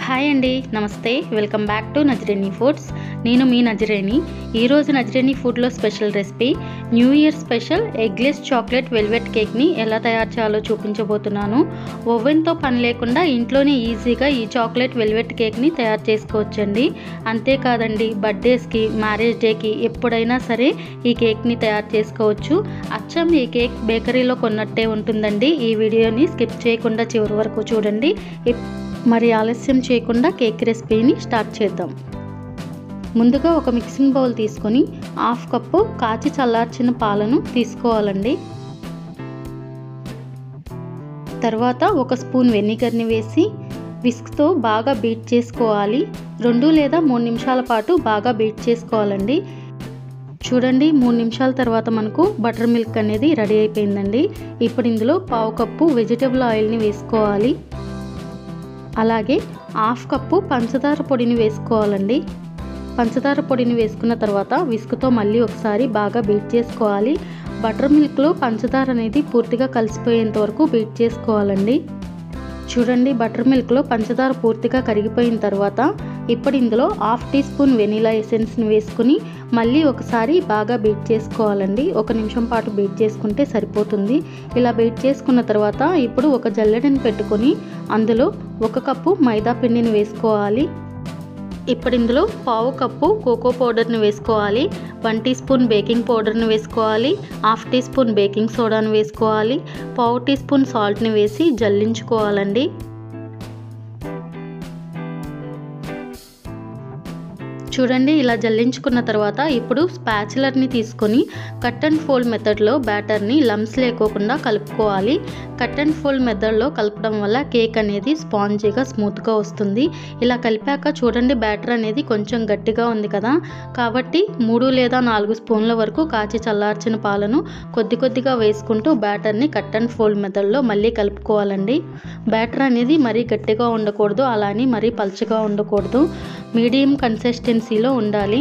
hi అండి నమస్తే welcome back to Nazareni foods నేను మీ నజరేణి ఈరోజు నజరేణి ఫుడ్లో special recipe new year special eggless chocolate velvet కేక్ని ఎలా తయారు చేయాలో చూపించబోతున్నాను ఓవెన్తో పని లేకుండా ఇంట్లోనే ఈజీగా ఈ చాక్లెట్ వెల్వెట్ కేక్ని తయారు చేసుకోవచ్చండి అంతేకాదండి బర్త్డేస్కి మ్యారేజ్ డేకి ఎప్పుడైనా సరే ఈ కేక్ని తయారు చేసుకోవచ్చు అచ్చం ఈ కేక్ బేకరీలో కొన్నట్టే ఉంటుందండి ఈ వీడియోని స్కిప్ చేయకుండా చివరి వరకు చూడండి ఇప్- మరి ఆలస్యం చేయకుండా కేక్ రెసిపీని స్టార్ట్ చేద్దాం ముందుగా ఒక మిక్సింగ్ బౌల్ తీసుకొని హాఫ్ కప్పు కాచి చల్లార్చిన పాలను తీసుకోవాలండి తర్వాత ఒక స్పూన్ వెనిగర్ని వేసి విస్క్తో బాగా బీట్ చేసుకోవాలి రెండు లేదా మూడు నిమిషాల పాటు బాగా బీట్ చేసుకోవాలండి చూడండి మూడు నిమిషాల తర్వాత మనకు బటర్ మిల్క్ అనేది రెడీ అయిపోయిందండి ఇప్పుడు ఇందులో పావు కప్పు వెజిటబుల్ ఆయిల్ని వేసుకోవాలి అలాగే హాఫ్ కప్పు పంచదార పొడిని వేసుకోవాలండి పంచదార పొడిని వేసుకున్న తర్వాత విస్క్తో మళ్ళీ ఒకసారి బాగా బీట్ చేసుకోవాలి బటర్ మిల్క్లో పంచదార అనేది పూర్తిగా కలిసిపోయేంత వరకు బీట్ చేసుకోవాలండి చూడండి బటర్ మిల్క్లో పంచదార పూర్తిగా కరిగిపోయిన తర్వాత ఇప్పుడు ఇందులో హాఫ్ టీ స్పూన్ వెనీలా ఎసెన్స్ని వేసుకుని మళ్ళీ ఒకసారి బాగా బీట్ చేసుకోవాలండి ఒక నిమిషం పాటు బీట్ చేసుకుంటే సరిపోతుంది ఇలా బీట్ చేసుకున్న తర్వాత ఇప్పుడు ఒక జల్లెడని పెట్టుకొని అందులో ఒక కప్పు మైదా పిండిని వేసుకోవాలి ఇప్పుడు ఇందులో పావు కప్పు కోకో పౌడర్ని వేసుకోవాలి వన్ టీ స్పూన్ బేకింగ్ పౌడర్ని వేసుకోవాలి హాఫ్ టీ స్పూన్ బేకింగ్ సోడాని వేసుకోవాలి పావు టీ స్పూన్ సాల్ట్ని వేసి జల్లించుకోవాలండి చూడండి ఇలా జల్లించుకున్న తర్వాత ఇప్పుడు స్పాచులర్ని తీసుకొని కట్ అండ్ ఫోల్డ్ మెథడ్లో బ్యాటర్ని లమ్స్ లేకోకుండా కలుపుకోవాలి కట్ అండ్ ఫోల్డ్ మెథడ్లో కలపడం వల్ల కేక్ అనేది స్పాంజీగా స్మూత్గా వస్తుంది ఇలా కలిపాక చూడండి బ్యాటర్ అనేది కొంచెం గట్టిగా ఉంది కదా కాబట్టి మూడు లేదా నాలుగు స్పూన్ల వరకు కాచి చల్లార్చిన పాలను కొద్ది కొద్దిగా వేసుకుంటూ బ్యాటర్ని కట్ అండ్ ఫోల్డ్ మెథడ్లో మళ్ళీ కలుపుకోవాలండి బ్యాటర్ అనేది మరీ గట్టిగా ఉండకూడదు అలానే మరీ పల్చగా ఉండకూడదు మీడియం కన్సిస్టెన్సీలో ఉండాలి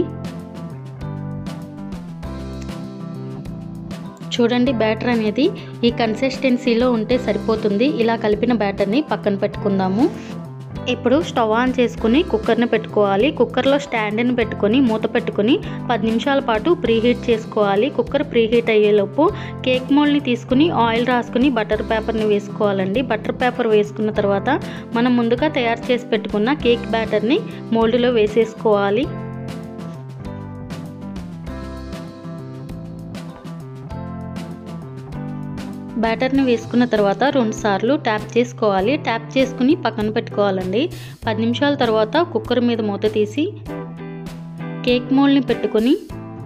చూడండి బ్యాటర్ అనేది ఈ కన్సిస్టెన్సీలో ఉంటే సరిపోతుంది ఇలా కలిపిన బ్యాటర్ని పక్కన పెట్టుకుందాము ఇప్పుడు స్టవ్ ఆన్ చేసుకుని కుక్కర్ని పెట్టుకోవాలి కుక్కర్లో స్టాండ్ని పెట్టుకొని మూత పెట్టుకొని పది నిమిషాల పాటు ప్రీహీట్ చేసుకోవాలి కుక్కర్ ప్రీహీట్ అయ్యేలోపు కేక్ మోల్డ్ని తీసుకుని ఆయిల్ రాసుకుని బటర్ పేపర్ని వేసుకోవాలండి బటర్ పేపర్ వేసుకున్న తర్వాత మనం ముందుగా తయారు చేసి పెట్టుకున్న కేక్ బ్యాటర్ని మోల్డ్లో వేసేసుకోవాలి బ్యాటర్ని వేసుకున్న తర్వాత రెండు సార్లు ట్యాప్ చేసుకోవాలి ట్యాప్ చేసుకుని పక్కన పెట్టుకోవాలండి పది నిమిషాల తర్వాత కుక్కర్ మీద మూత తీసి కేక్ మోల్డ్ని పెట్టుకొని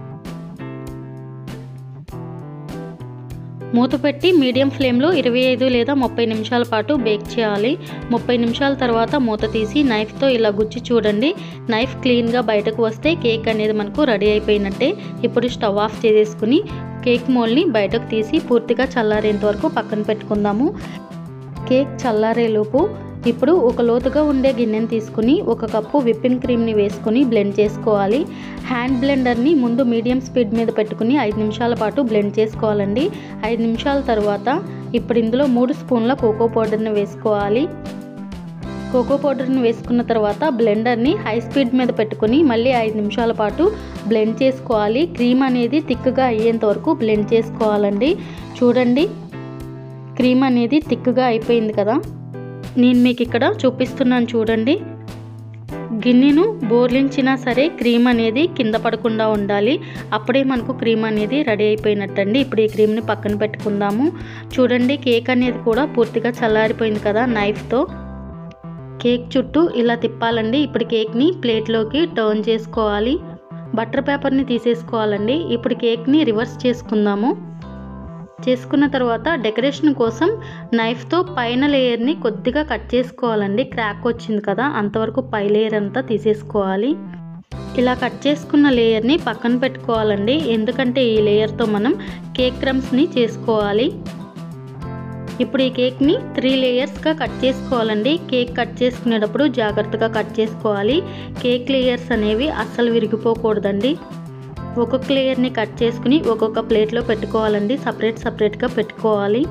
మూత పెట్టి మీడియం ఫ్లేమ్లో ఇరవై ఐదు లేదా ముప్పై నిమిషాల పాటు బేక్ చేయాలి ముప్పై నిమిషాల తర్వాత మూత తీసి నైఫ్తో ఇలా గుచ్చి చూడండి నైఫ్ క్లీన్గా బయటకు వస్తే కేక్ అనేది మనకు రెడీ అయిపోయినట్టే ఇప్పుడు స్టవ్ ఆఫ్ చేసేసుకుని కేక్ మోల్ని బయటకు తీసి పూర్తిగా చల్లారేంత వరకు పక్కన పెట్టుకుందాము కేక్ చల్లారేలోపు ఇప్పుడు ఒక లోతుగా ఉండే గిన్నెని తీసుకుని ఒక కప్పు విప్పింగ్ క్రీమ్ని వేసుకుని బ్లెండ్ చేసుకోవాలి హ్యాండ్ బ్లెండర్ని ముందు మీడియం స్పీడ్ మీద పెట్టుకుని ఐదు నిమిషాల పాటు బ్లెండ్ చేసుకోవాలండి ఐదు నిమిషాల తర్వాత ఇప్పుడు ఇందులో మూడు స్పూన్ల కోకో పౌడర్ని వేసుకోవాలి కోకో పౌడర్ని వేసుకున్న తర్వాత బ్లెండర్ని హై స్పీడ్ మీద పెట్టుకుని మళ్ళీ ఐదు నిమిషాల పాటు బ్లెండ్ చేసుకోవాలి క్రీమ్ అనేది థిక్గా అయ్యేంత వరకు బ్లెండ్ చేసుకోవాలండి చూడండి క్రీమ్ అనేది థిక్గా అయిపోయింది కదా నేను మీకు ఇక్కడ చూపిస్తున్నాను చూడండి గిన్నెను బోర్లించినా సరే క్రీమ్ అనేది కింద పడకుండా ఉండాలి అప్పుడే మనకు క్రీమ్ అనేది రెడీ అయిపోయినట్టండి ఇప్పుడు ఈ క్రీమ్ని పక్కన పెట్టుకుందాము చూడండి కేక్ అనేది కూడా పూర్తిగా చల్లారిపోయింది కదా నైఫ్తో కేక్ చుట్టూ ఇలా తిప్పాలండి ఇప్పుడు కేక్ని ప్లేట్లోకి టర్న్ చేసుకోవాలి బటర్ పేపర్ని తీసేసుకోవాలండి ఇప్పుడు కేక్ని రివర్స్ చేసుకుందాము చేసుకున్న తర్వాత డెకరేషన్ కోసం నైఫ్తో పైన లేయర్ని కొద్దిగా కట్ చేసుకోవాలండి క్రాక్ వచ్చింది కదా అంతవరకు పై లేయర్ అంతా తీసేసుకోవాలి ఇలా కట్ చేసుకున్న లేయర్ని పక్కన పెట్టుకోవాలండి ఎందుకంటే ఈ లేయర్తో మనం కేక్ క్రమ్స్ని చేసుకోవాలి ఇప్పుడు ఈ కేక్ని త్రీ లేయర్స్గా కట్ చేసుకోవాలండి కేక్ కట్ చేసుకునేటప్పుడు జాగ్రత్తగా కట్ చేసుకోవాలి కేక్ లేయర్స్ అనేవి అస్సలు విరిగిపోకూడదండి ఒక్కొక్క లేయర్ని కట్ చేసుకుని ఒక్కొక్క ప్లేట్లో పెట్టుకోవాలండి సపరేట్ సపరేట్గా పెట్టుకోవాలి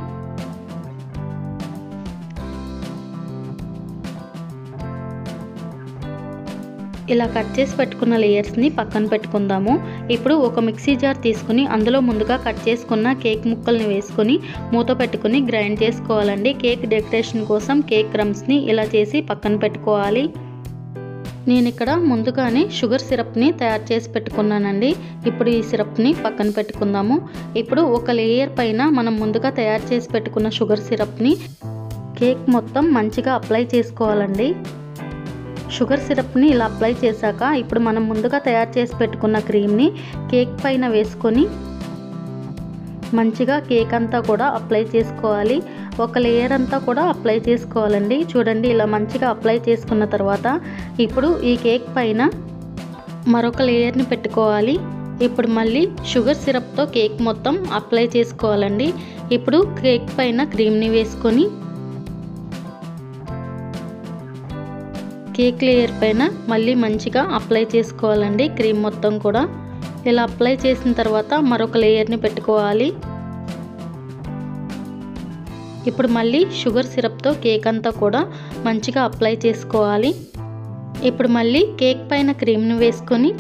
ఇలా కట్ చేసి పెట్టుకున్న లేయర్స్ని పక్కన పెట్టుకుందాము ఇప్పుడు ఒక మిక్సీ జార్ తీసుకుని అందులో ముందుగా కట్ చేసుకున్న కేక్ ముక్కల్ని వేసుకొని మూత పెట్టుకుని గ్రైండ్ చేసుకోవాలండి కేక్ డెకరేషన్ కోసం కేక్ క్రమ్స్ని ఇలా చేసి పక్కన పెట్టుకోవాలి నేను ఇక్కడ ముందుగానే షుగర్ సిరప్ని తయారు చేసి పెట్టుకున్నానండి ఇప్పుడు ఈ సిరప్ని పక్కన పెట్టుకుందాము ఇప్పుడు ఒక లేయర్ పైన మనం ముందుగా తయారు చేసి పెట్టుకున్న షుగర్ సిరప్ని కేక్ మొత్తం మంచిగా అప్లై చేసుకోవాలండి షుగర్ సిరప్ని ఇలా అప్లై చేశాక ఇప్పుడు మనం ముందుగా తయారు చేసి పెట్టుకున్న క్రీమ్ని కేక్ పైన వేసుకొని మంచిగా కేక్ అంతా కూడా అప్లై చేసుకోవాలి ఒక లేయర్ అంతా కూడా అప్లై చేసుకోవాలండి చూడండి ఇలా మంచిగా అప్లై చేసుకున్న తర్వాత ఇప్పుడు ఈ కేక్ పైన మరొక లేయర్ని పెట్టుకోవాలి ఇప్పుడు మళ్ళీ షుగర్ సిరప్తో కేక్ మొత్తం అప్లై చేసుకోవాలండి ఇప్పుడు కేక్ పైన క్రీమ్ని వేసుకొని కేక్ లేయర్ పైన మళ్ళీ మంచిగా అప్లై చేసుకోవాలండి క్రీమ్ మొత్తం కూడా ఇలా అప్లై చేసిన తర్వాత మరొక లేయర్ని పెట్టుకోవాలి ఇప్పుడు మళ్ళీ షుగర్ సిరప్తో కేక్ అంతా కూడా మంచిగా అప్లై చేసుకోవాలి ఇప్పుడు మళ్ళీ కేక్ పైన క్రీమ్ని వేసుకొని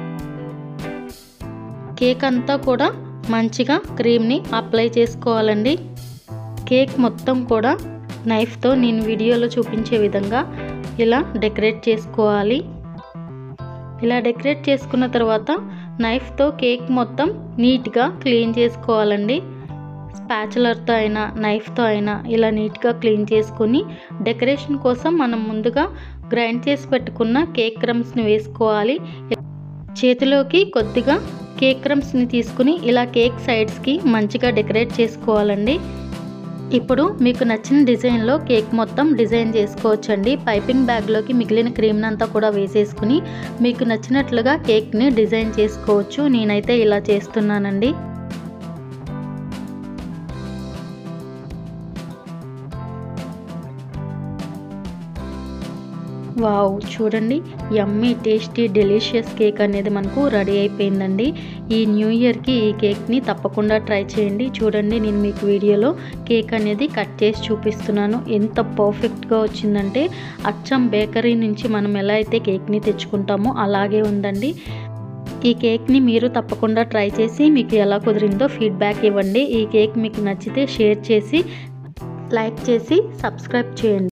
కేక్ అంతా కూడా మంచిగా క్రీమ్ని అప్లై చేసుకోవాలండి కేక్ మొత్తం కూడా నైఫ్తో నేను వీడియోలో చూపించే విధంగా ఇలా డెకరేట్ చేసుకోవాలి ఇలా డెకరేట్ చేసుకున్న తర్వాత నైఫ్తో కేక్ మొత్తం నీట్గా క్లీన్ చేసుకోవాలండి స్పాచులర్తో అయినా నైఫ్తో అయినా ఇలా నీట్గా క్లీన్ చేసుకుని డెకరేషన్ కోసం మనం ముందుగా గ్రైండ్ చేసి పెట్టుకున్న కేక్ క్రమ్స్ని వేసుకోవాలి చేతిలోకి కొద్దిగా కేక్ క్రమ్స్ని తీసుకుని ఇలా కేక్ సైడ్స్కి మంచిగా డెకరేట్ చేసుకోవాలండి ఇప్పుడు మీకు నచ్చిన డిజైన్లో కేక్ మొత్తం డిజైన్ చేసుకోవచ్చండి పైపింగ్ బ్యాగ్లోకి మిగిలిన క్రీమ్ని అంతా కూడా వేసేసుకుని మీకు నచ్చినట్లుగా కేక్ని డిజైన్ చేసుకోవచ్చు నేనైతే ఇలా చేస్తున్నానండి వావ్ చూడండి యమ్మీ టేస్టీ డెలిషియస్ కేక్ అనేది మనకు రెడీ అయిపోయిందండి ఈ న్యూ ఇయర్కి ఈ కేక్ని తప్పకుండా ట్రై చేయండి చూడండి నేను మీకు వీడియోలో కేక్ అనేది కట్ చేసి చూపిస్తున్నాను ఎంత పర్ఫెక్ట్గా వచ్చిందంటే అచ్చం బేకరీ నుంచి మనం ఎలా అయితే కేక్ని తెచ్చుకుంటామో అలాగే ఉందండి ఈ కేక్ని మీరు తప్పకుండా ట్రై చేసి మీకు ఎలా కుదిరిందో ఫీడ్బ్యాక్ ఇవ్వండి ఈ కేక్ మీకు నచ్చితే షేర్ చేసి లైక్ చేసి సబ్స్క్రైబ్ చేయండి